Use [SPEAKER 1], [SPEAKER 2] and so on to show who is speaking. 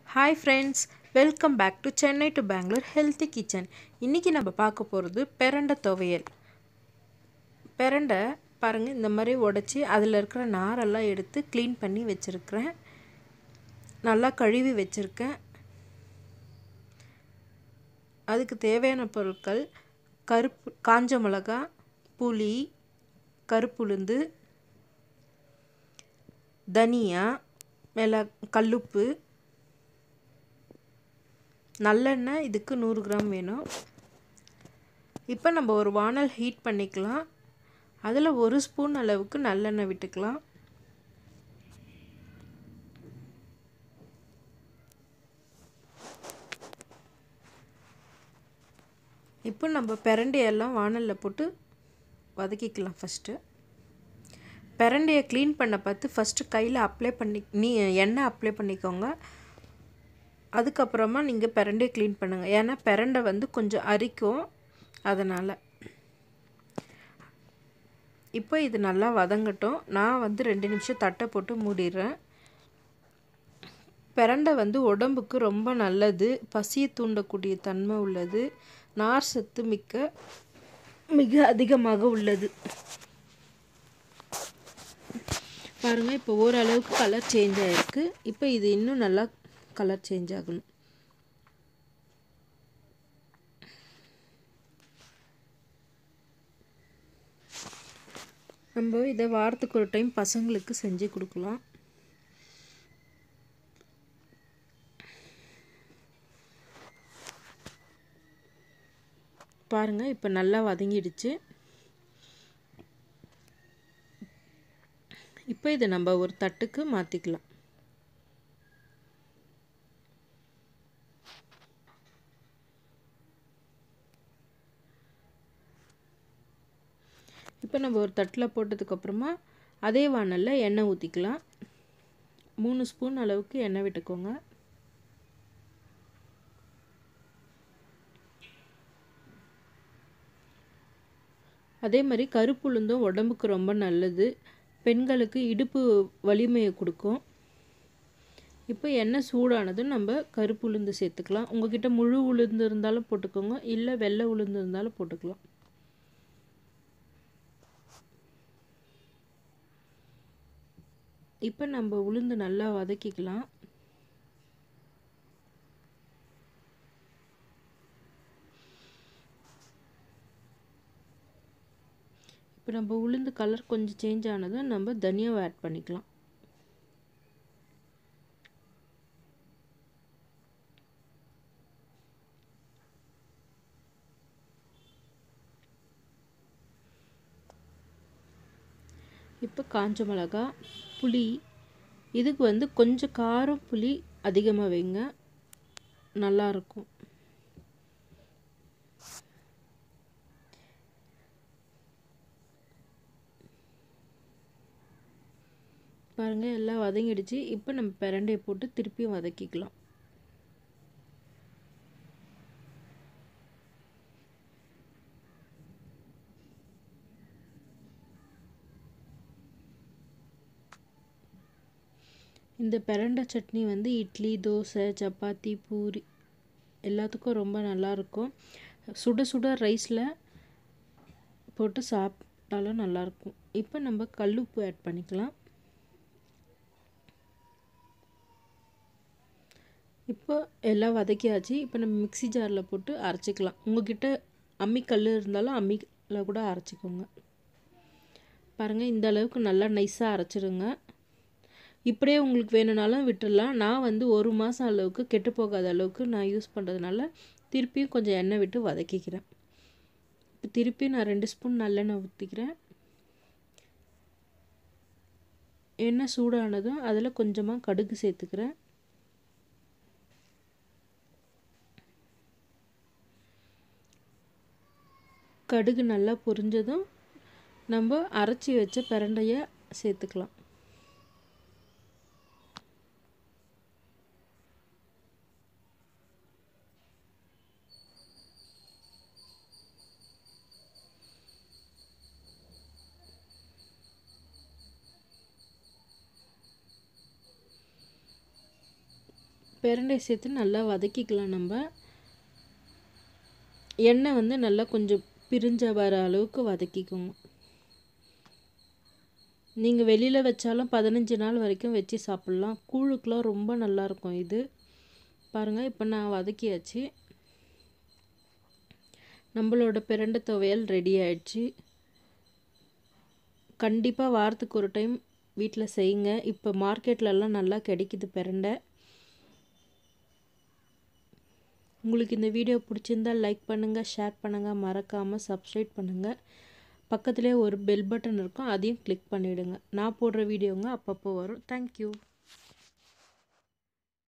[SPEAKER 1] hi friends welcome back to Chennai to Bangalore healthy kitchen இன்றைக்கி நம்ம பார்க்க போகிறது பெரண்டை துவையல் பெரண்டை பாருங்கள் இந்த மாதிரி உடச்சி அதில் இருக்கிற நாரெல்லாம் எடுத்து க்ளீன் பண்ணி வச்சுருக்கிறேன் நல்லா கழுவி வச்சுருக்கேன் அதுக்கு தேவையான பொருட்கள் கருப்பு காஞ்ச மிளகா புளி கருப்புளுந்து தனியா மிள கல்லுப்பு நல்லெண்ணெய் இதுக்கு நூறு கிராம் வேணும் இப்போ நம்ம ஒரு வானல் ஹீட் பண்ணிக்கலாம் அதில் ஒரு ஸ்பூன் அளவுக்கு நல்லெண்ணெய் விட்டுக்கலாம் இப்போ நம்ம பிரண்டையெல்லாம் வானலில் போட்டு வதக்கிக்கலாம் ஃபஸ்ட்டு பிரண்டையை க்ளீன் பண்ண பார்த்து ஃபஸ்ட்டு கையில் அப்ளை பண்ணி நீ எண்ணெய் அப்ளை பண்ணிக்கோங்க அதுக்கப்புறமா நீங்கள் பிரண்டையை க்ளீன் பண்ணுங்கள் ஏன்னா பிரண்டை வந்து கொஞ்சம் அரிக்கும் அதனால் இப்போ இது நல்லா வதங்கட்டும் நான் வந்து ரெண்டு நிமிஷம் தட்டை போட்டு மூடிடுறேன் பிரண்டை வந்து உடம்புக்கு ரொம்ப நல்லது பசியை தூண்டக்கூடிய தன்மை உள்ளது நார் சத்து மிக்க மிக அதிகமாக உள்ளது பாருங்கள் இப்போ ஓரளவுக்கு கலர் சேஞ்ச் ஆகிருக்கு இப்போ இது இன்னும் நல்லா கலர் சேஞ்ச் ஆகணும் நம்ம இதை வாரத்துக்கு ஒரு டைம் பசங்களுக்கு செஞ்சு கொடுக்கலாம் பாருங்கள் இப்போ நல்லா வதங்கிடுச்சு இப்போ இதை நம்ம ஒரு தட்டுக்கு மாற்றிக்கலாம் இப்போ நம்ம ஒரு தட்டில் போட்டதுக்கப்புறமா அதே வானலில் எண்ணெய் ஊற்றிக்கலாம் மூணு ஸ்பூன் அளவுக்கு எண்ணெய் விட்டுக்கோங்க அதே மாதிரி கருப்புளுந்தும் உடம்புக்கு ரொம்ப நல்லது பெண்களுக்கு இடுப்பு வலிமையை கொடுக்கும் இப்போ எண்ணெய் சூடானதும் நம்ம கருப்பு உளுந்து சேர்த்துக்கலாம் உங்ககிட்ட முழு உளுந்து இருந்தாலும் போட்டுக்கோங்க இல்லை வெள்ளை உளுந்து இருந்தாலும் போட்டுக்கலாம் இப்போ நம்ம உளுந்து நல்லா வதக்கிக்கலாம் இப்போ நம்ம உளுந்து கலர் கொஞ்சம் சேஞ்ச் ஆனதும் நம்ம தனியாவை ஆட் பண்ணிக்கலாம் இப்போ காஞ்ச மிளகா புளி இதுக்கு வந்து கொஞ்சம் காரம் புளி அதிகமாக வைங்க நல்லாயிருக்கும் பாருங்கள் எல்லாம் வதங்கிடுச்சு இப்போ நம்ம பிரண்டையை போட்டு திருப்பியும் வதக்கிக்கலாம் இந்த பிரண்டை சட்னி வந்து இட்லி தோசை சப்பாத்தி பூரி எல்லாத்துக்கும் ரொம்ப நல்லாயிருக்கும் சுட சுட ரைஸில் போட்டு சாப்பிட்டாலும் நல்லாயிருக்கும் இப்போ நம்ம கல்லுப்பு ஆட் பண்ணிக்கலாம் இப்போ எல்லாம் வதக்கியாச்சு இப்போ நம்ம மிக்சி ஜாரில் போட்டு அரைச்சிக்கலாம் உங்ககிட்ட அம்மிக்கல் இருந்தாலும் அம்மியில் கூட அரைச்சிக்கோங்க பாருங்கள் இந்த அளவுக்கு நல்லா நைஸாக அரைச்சிடுங்க இப்படியே உங்களுக்கு வேணும்னாலும் விட்டுடலாம் நான் வந்து ஒரு மாதம் அளவுக்கு கெட்டு போகாத அளவுக்கு நான் யூஸ் பண்ணுறதுனால திருப்பியும் கொஞ்சம் எண்ணெய் விட்டு வதக்கிக்கிறேன் இப்போ திருப்பியும் நான் ரெண்டு ஸ்பூன் நல்லெண்ணெய் ஊற்றிக்கிறேன் எண்ணெய் சூடானதும் அதில் கொஞ்சமாக கடுகு சேர்த்துக்கிறேன் கடுகு நல்லா பொரிஞ்சதும் நம்ம அரைச்சி வச்ச பிரண்டையை சேர்த்துக்கலாம் பிரண்டை சேர்த்து நல்லா வதக்கிக்கலாம் நம்ம எண்ணெய் வந்து நல்லா கொஞ்சம் பிரிஞ்ச வர அளவுக்கு வதக்கிக்கோங்க நீங்கள் வெளியில் வச்சாலும் பதினஞ்சு நாள் வரைக்கும் வச்சு சாப்பிட்லாம் கூழுக்கெலாம் ரொம்ப நல்லாயிருக்கும் இது பாருங்கள் இப்போ நான் வதக்கியாச்சு நம்மளோட பிரண்டை துவையல் ரெடி ஆயிடுச்சு கண்டிப்பாக வாரத்துக்கு ஒரு டைம் வீட்டில் செய்யுங்க இப்போ மார்க்கெட்லலாம் நல்லா கிடைக்குது பிரண்டை உங்களுக்கு இந்த வீடியோ பிடிச்சிருந்தால் லைக் பண்ணுங்கள் ஷேர் பண்ணுங்கள் மறக்காமல் சப்ஸ்கிரைப் பண்ணுங்கள் பக்கத்துலேயே ஒரு பெல் பட்டன் இருக்கும் அதையும் கிளிக் பண்ணிவிடுங்க நான் போடுற வீடியோங்க அப்பப்போ வரும் தேங்க்யூ